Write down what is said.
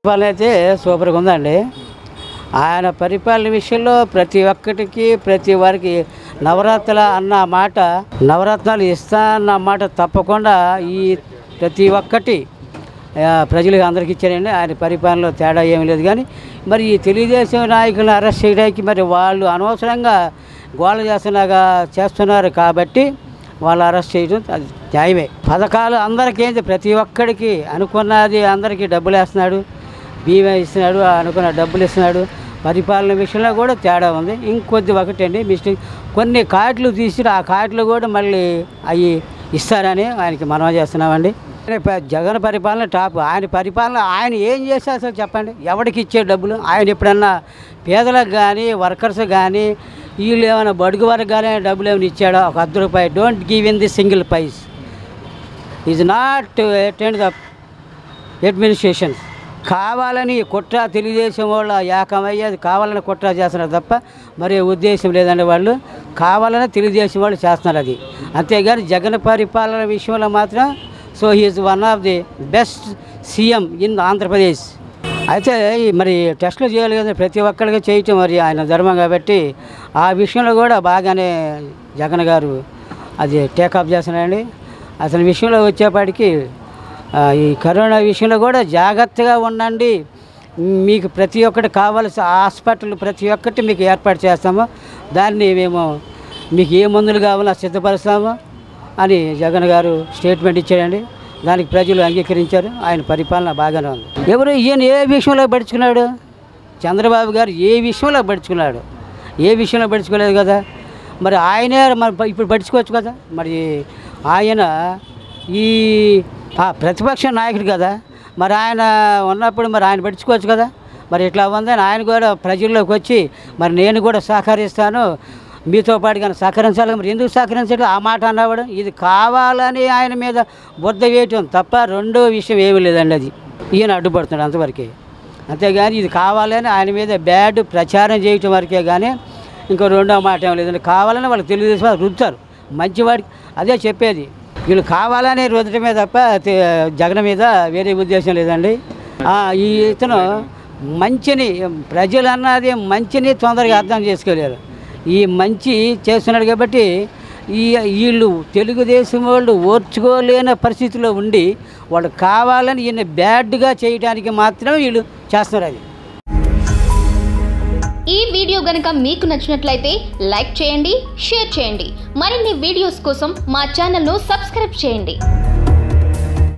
పరిపాలన అయితే సూపర్గా ఉందండి ఆయన పరిపాలన విషయంలో ప్రతి ఒక్కటికి ప్రతి వారికి నవరత్నాల అన్న మాట నవరత్నాలు ఇస్తా అన్న మాట తప్పకుండా ఈ ప్రతి ఒక్కటి ఆ, ప్రజలకు అందరికి ఇచ్చారండి ఆయన పరిపాలనలో తేడా ఏమీ లేదు కానీ మరి ఈ తెలుగుదేశం నాయకులను అరెస్ట్ చేయడానికి మరి వాళ్ళు అనవసరంగా గోళ చేస్తున్నాగా చేస్తున్నారు కాబట్టి వాళ్ళు అరెస్ట్ చేయడం అది న్యాయమే పథకాలు అందరికీ ఏంటి ప్రతి ఒక్కడికి అనుకున్నది అందరికీ డబ్బులు వేస్తున్నాడు బీమా ఇస్తున్నాడు అనుకున్న డబ్బులు ఇస్తున్నాడు పరిపాలన విషయంలో కూడా తేడా ఉంది ఇంకొద్ది ఒకటండి మిస్టేక్ కొన్ని కార్డులు తీసి ఆ కార్డులు కూడా మళ్ళీ అవి ఇస్తారని ఆయనకి మనం చేస్తున్నామండి ఆయన ప- జగన్ పరిపాలన టాప్ ఆయన పరిపాలన ఆయన ఏం చేశారు అసలు చెప్పండి ఎవరికి ఇచ్చే డబ్బులు ఆయన ఎప్పుడన్నా పేదలకు కానీ వర్కర్స్ కానీ వీళ్ళు ఏమైనా బడుగు వరకు కానీ డబ్బులు ఏమైనా ఇచ్చాడో ఒక అర్ధ రూపాయి don't give in the single prize is not attend the administration కావాలని కుట్ర తెలుగుదేశం వాళ్ళు ఏకమయ్యేది కావాలని కుట్ర చేస్తున్నారు తప్ప మరి ఉద్దేశం లేదండి వాళ్ళు కావాలని తెలుగుదేశం వాళ్ళు చేస్తున్నారు అది అంతేగాని జగన్ పరిపాలన విషయంలో మాత్రం so he is one of the best CM in Andhra Pradesh అయితే ఈ మరి టెస్టులు చేయాలి కదా ప్రతి ఒక్కరికి చేయటం మరి ఆయన ధర్మం కాబట్టి ఆ విషయంలో కూడా బాగానే జగన్ గారు అది టేకప్ చేస్తున్నారండి అసలు విషయంలో వచ్చేపాటికి ఆ, ఈ కరోనా విషయంలో కూడా జాగ్రత్తగా ఉండండి మీకు ప్రతి ఒక్కటి కావాల్సిన హాస్పిటల్ ప్రతి ఒక్కటి మీకు ఏర్పాటు చేస్తాము దాన్ని మేము మీకు ఏ మందులు కావాలో సిద్ధపరుస్తాము అని జగన్ గారు స్టేట్మెంట్ ఇచ్చాడండి దానికి ప్రజలు అంగీకరించారు ఆయన పరిపాలన బాగానే ఉంది ఎవరు ఈయన ఏ విషయంలో పడుచుకున్నాడు చంద్రబాబు గారు ఏ విషయంలో పడుచుకున్నాడు ఏ విషయంలో పడుచుకోలేదు కదా మరి ఆయనే మరి ఇప్పుడు పడుచుకోవచ్చు కదా మరి ఆయన ఈ ఆ, ప్రతిపక్ష నాయకుడు కదా మరి ఆయన ఉన్నప్పుడు మరి ఆయన పడుచుకోవచ్చు కదా మరి ఇట్లా ఉందని ఆయన కూడా ప్రజల్లోకి వచ్చి మరి నేను కూడా సహకరిస్తాను మీతో పాటు కానీ సహకరించాలి మరి ఎందుకు సహకరించడం ఆ మాట అన్నవాడు ఇది కావాలని ఆయన మీద బుద్ధ వేయటం తప్ప రెండో విషయం ఏమీ లేదండి అది ఈయన అడ్డుపడుతున్నాడు అంతవరకే అంతేగాని ఇది కావాలని ఆయన మీద బ్యాడ్ ప్రచారం చేయటం వరకే కానీ ఇంకో రెండో మాట ఏం లేదండి కావాలని వాళ్ళకి తెలుగుదేశం వాళ్ళు రుద్దుతారు మంచివాడికి అదే చెప్పేది వీళ్ళు కావాలని రుద్దటమే తప్ప తే- జగన్ మీద వేరే ఉద్దేశం లేదండి ఆ, ఈ ఇతను మంచిని ప్రజలు అన్నది మంచిని తొందరగా అర్థం చేసుకోలేరు ఈ మంచి చేస్తున్నాడు కాబట్టి ఈ వీళ్ళు తెలుగుదేశం వాళ్ళు ఓర్చుకోలేని పరిస్థితిలో ఉండి వాళ్ళు కావాలని ఈయన బ్యాడ్గా చేయడానికి మాత్రం వీళ్ళు చేస్తున్నారు అది ఈ వీడియో గనుక మీకు నచ్చినట్లయితే లైక్ చేయండి షేర్ చేయండి మరిన్ని వీడియోస్ కోసం మా ఛానల్ను సబ్స్క్రైబ్ చేయండి